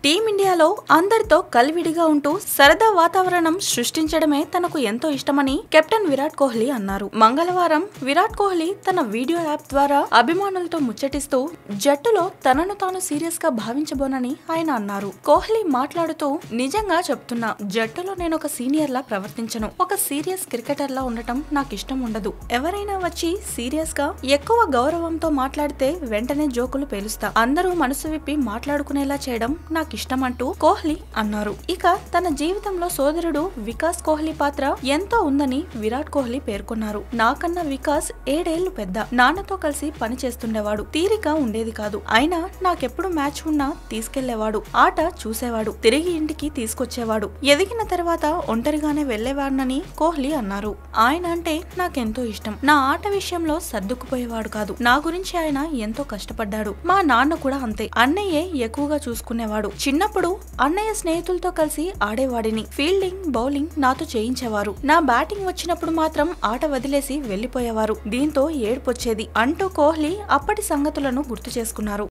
టీమిండియాలో అందరితో కలివిడిగా ఉంటూ సరదా వాతావరణం సృష్టించడమే తనకు ఎంతో ఇష్టమని కెప్టెన్ విరాట్ కోహ్లీ అన్నారు మంగళవారం విరాట్ కోహ్లీ తన వీడియో యాప్ ద్వారా అభిమానులతో ముచ్చటిస్తూ జట్టులో తనను తాను సీరియస్ గా భావించబోనని ఆయన అన్నారు కోహ్లీ మాట్లాడుతూ నిజంగా చెప్తున్నా జట్టులో నేను ఒక సీనియర్ లా ప్రవర్తించను ఒక సీరియస్ క్రికెటర్ లా ఉండటం నాకు ఇష్టం ఉండదు ఎవరైనా వచ్చి సీరియస్ గా ఎక్కువ గౌరవంతో మాట్లాడితే వెంటనే జోకులు పేలుస్తా అందరూ మనసు విప్పి మాట్లాడుకునేలా చేయడం నాకు ఇష్టం అంటూ కోహ్లీ అన్నారు ఇక తన జీవితంలో సోదరుడు వికాస్ కోహ్లీ పాత్ర ఎంతో ఉందని విరాట్ కోహ్లీ పేర్కొన్నారు నాకన్నా వికాస్ ఏడేళ్లు పెద్ద నాన్నతో కలిసి పని చేస్తుండేవాడు తీరిక ఉండేది కాదు అయినా నాకెప్పుడు మ్యాచ్ ఉన్నా తీసుకెళ్లేవాడు ఆట చూసేవాడు తిరిగి ఇంటికి తీసుకొచ్చేవాడు ఎదిగిన తర్వాత ఒంటరిగానే వెళ్లేవాడినని కోహ్లీ అన్నారు ఆయన అంటే నాకెంతో ఇష్టం నా ఆట విషయంలో సర్దుకుపోయేవాడు కాదు నా గురించి ఆయన ఎంతో కష్టపడ్డాడు మా నాన్న కూడా అంతే అన్నయ్యే ఎక్కువగా చూసుకునేవాడు చిన్నప్పుడు అన్నయ్య స్నేహితులతో కలిసి ఆడేవాడిని ఫీల్డింగ్ బౌలింగ్ నాతో చేయించేవారు నా బ్యాటింగ్ వచ్చినప్పుడు మాత్రం ఆట వదిలేసి వెళ్లిపోయేవారు దీంతో ఏడుపొచ్చేది అంటూ కోహ్లీ అప్పటి సంగతులను గుర్తు చేసుకున్నారు